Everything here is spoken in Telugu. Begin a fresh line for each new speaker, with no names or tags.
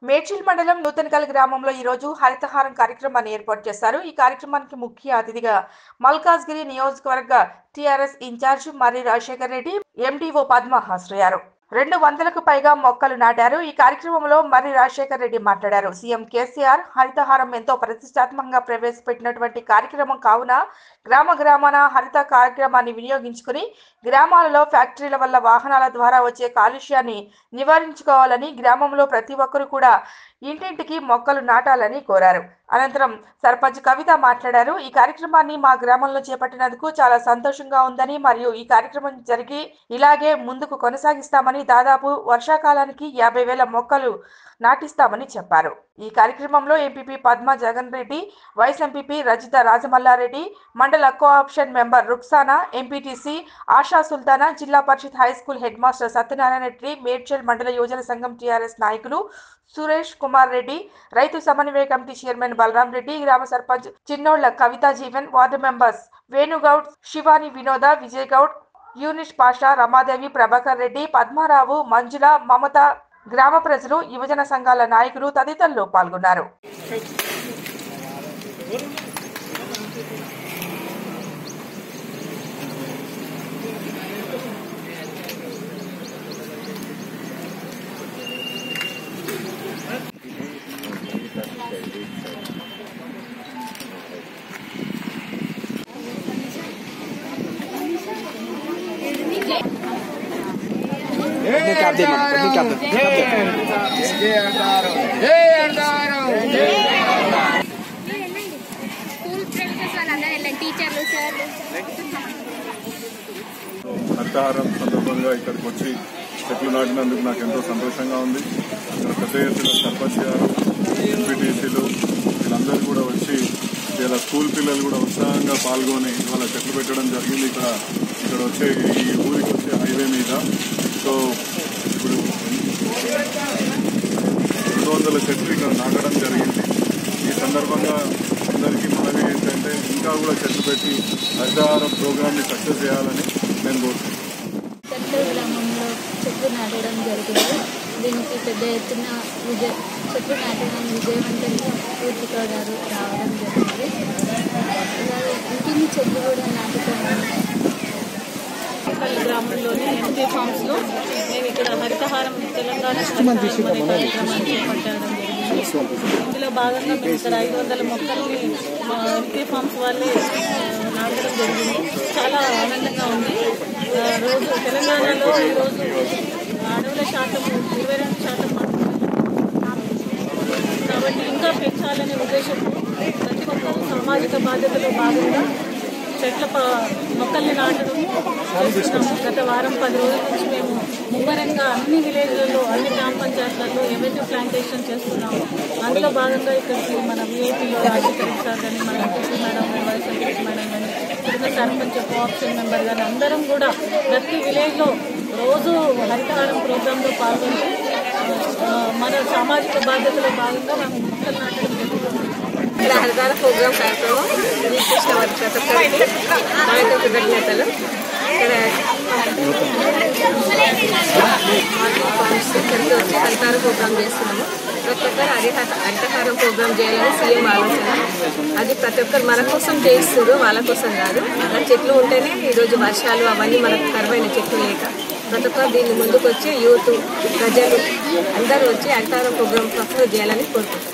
మేడ్చల్ మండలం నూతనకల్ గ్రామంలో ఈ రోజు హరితహారం కార్యక్రమాన్ని ఏర్పాటు చేశారు ఈ కార్యక్రమానికి ముఖ్య అతిథిగా మల్కాజ్గిరి నియోజకవర్గ TRS incharge Marri Rajasekhar Reddy MDO Padma హాజరయ్యారు రెండు వందలకు పైగా మొక్కలు నాటారు ఈ కార్యక్రమంలో మర్రి రాజశేఖర్ రెడ్డి మాట్లాడారు సీఎం కేసీఆర్ హరితహారం ఎంతో ప్రతిష్టాత్మకంగా ప్రవేశపెట్టినటువంటి కార్యక్రమం కావున గ్రామ గ్రామాన హరిత కార్యక్రమాన్ని వినియోగించుకుని గ్రామాలలో ఫ్యాక్టరీల వల్ల వాహనాల ద్వారా వచ్చే కాలుష్యాన్ని నివారించుకోవాలని గ్రామంలో ప్రతి ఒక్కరూ కూడా ఇంటింటికి మొక్కలు నాటాలని కోరారు అనంతరం సర్పంచ్ కవిత మాట్లాడారు ఈ కార్యక్రమాన్ని మా గ్రామంలో చేపట్టినందుకు చాలా సంతోషంగా ఉందని మరియు ఈ కార్యక్రమం జరిగి ఇలాగే ముందుకు కొనసాగిస్తామని దాదాపు వర్షాకాలానికి యాభై వేల మొక్కలు నాటిస్తామని చెప్పారు ఈ కార్యక్రమంలో MPP Padma Jagan Reddy vice MPP Rajitha Rajamallareddy మండల cooption member Ruksana MPTC Asha Sultana Zilla Parishad high school head master Satyanarayana Reddy Medchal మండల యువజన సంఘం టీఆర్ఎస్ నాయకులు సురేష్ కుమార్ రెడ్డి రైతు సమన్వయ కమిటీ చైర్మన్ బలరాం రెడ్డి గ్రామ సర్పంచ్ చిన్నోళ్ల కవితా జీవన్ వార్డు మెంబర్స్ వేణుగౌడ్ శివాని వినోద విజయ్ గౌడ్ యూనిష్ పాషా రమాదేవి ప్రభాకర్ రెడ్డి పద్మారావు మంజుల మమత గ్రామ ప్రజలు యువజన సంఘాల నాయకులు తదితరులు పాల్గొన్నారు
अपने कैप दे मां अपने कैप दे कैप दे
స్కూల్ ప్రిన్సిపల్స్ వాళ్ళందరూ వెళ్ళండి టీచర్లు సార్లు
హరితహారం సందర్భంగా ఇక్కడికి వచ్చి చెట్లు నాటినందుకు నాకు ఎంతో సంతోషంగా ఉంది ఇక్కడ పెద్ద ఎత్తున సర్పంచ్ గారు ఎంపీటీసీలు వీళ్ళందరూ కూడా వచ్చి ఇలా స్కూల్ పిల్లలు కూడా ఉత్సాహంగా పాల్గొని ఇవాళ చెట్లు పెట్టడం జరిగింది ఇక్కడ ఇక్కడ వచ్చే ఈ ఊరికి వచ్చే హైవే మీద సో ఇప్పుడు రెండు వందల చెట్లు ఇక్కడ నాటడం జరిగింది ఈ సందర్భంగా అందరికీ మనవి ఏంటంటే ఇంకా కూడా చెట్లు పెట్టి హరితహారం ప్రోగ్రామ్ని సక్సెస్ చేయాలని నేను కోరుతున్నాను
చెట్లు గ్రామంలో చెట్లు నాటడం జరిగింది దీనికి పెద్ద ఎత్తున విజయ చెట్లు నాటడం విజయవంతంగా పూర్తి కావడారు రావడం జరిగింది అలాగే ఇంటిని చెట్లు కూడా నాటుకోవాలి
పల్లి గ్రామంలోని ఎంపీ ఫామ్స్ లో మేము ఇక్కడ హరితహారం తెలంగాణ హరితహారం అనే కార్యక్రమాన్ని చేపట్టడం జరిగింది ఇందులో భాగంగా మేము ఇక్కడ ఐదు వందల మొక్కల్ని మా ఎంపీ ఫామ్స్ వాళ్ళే ఆ, నాటడం జరిగింది చాలా ఆనందంగా ఉంది ఆ, రోజు తెలంగాణలో ఈరోజు అడవుల శాతం ఇరవై రెండు శాతం మాత్రమే కాబట్టి ఇంకా పెంచాలనే ఉద్దేశంతో ప్రతి ఒక్కరూ సామాజిక బాధ్యతలో భాగంగా చెట్ల ప- మొక్కల్ని నాటడం చేస్తున్నాము గత వారం పది రోజుల నుంచి మేము ముమ్మరంగా అన్ని విలేజ్లలో అన్ని గ్రామ పంచాయతీలలో ఎవెన్యూ ప్లాంటేషన్ చేస్తున్నాము అందులో భాగంగా ఇక్కడికి మన విఐపీలో రాజశేఖర్ సార్ కానీ మన ఎంపీ మేడం కానీ వైస్ ఎంపీ మేడం కానీ ఇక్కడున్న సర్పంచ్ కోఆప్షన్ మెంబర్ కానీ అందరం కూడా ప్రతి విలేజ్లో రోజు హరితహారం ప్రోగ్రాంలో పాల్గొంటూ ఆ, మన సామాజిక బాధ్యతలో భాగంగా మేము మొక్కలు నాటడం జరుగుతుంది
ఇక్కడ హరితార ప్రోగ్రామ్ కార్యక్రమం శ్రీకృష్ణ ప్రతి ఒక్కరికి నా యొక్క కృతజ్ఞతలు ఇక్కడ ఫార్మ్స్ ఇక్కడికి వచ్చి హరితార ప్రోగ్రామ్ చేస్తున్నాము ప్రతి ఒక్కరు హరిహత హరితహారం ప్రోగ్రామ్ చేయాలని సీఎం ఆలోచన అది ప్రతి ఒక్కరు మన కోసం చేస్తున్నారు వాళ్ళ కోసం కాదు ఆ చెట్లు ఉంటేనే ఈరోజు వర్షాలు అవన్నీ మనకు కరువైన చెట్లు లేక ప్రతి ఒక్కరు దీన్ని ముందుకు వచ్చి యూత్ ప్రజలు అందరూ వచ్చి హరితహారం ప్రోగ్రామ్ సక్సెస్ చేయాలని కోరుకుంటున్నాను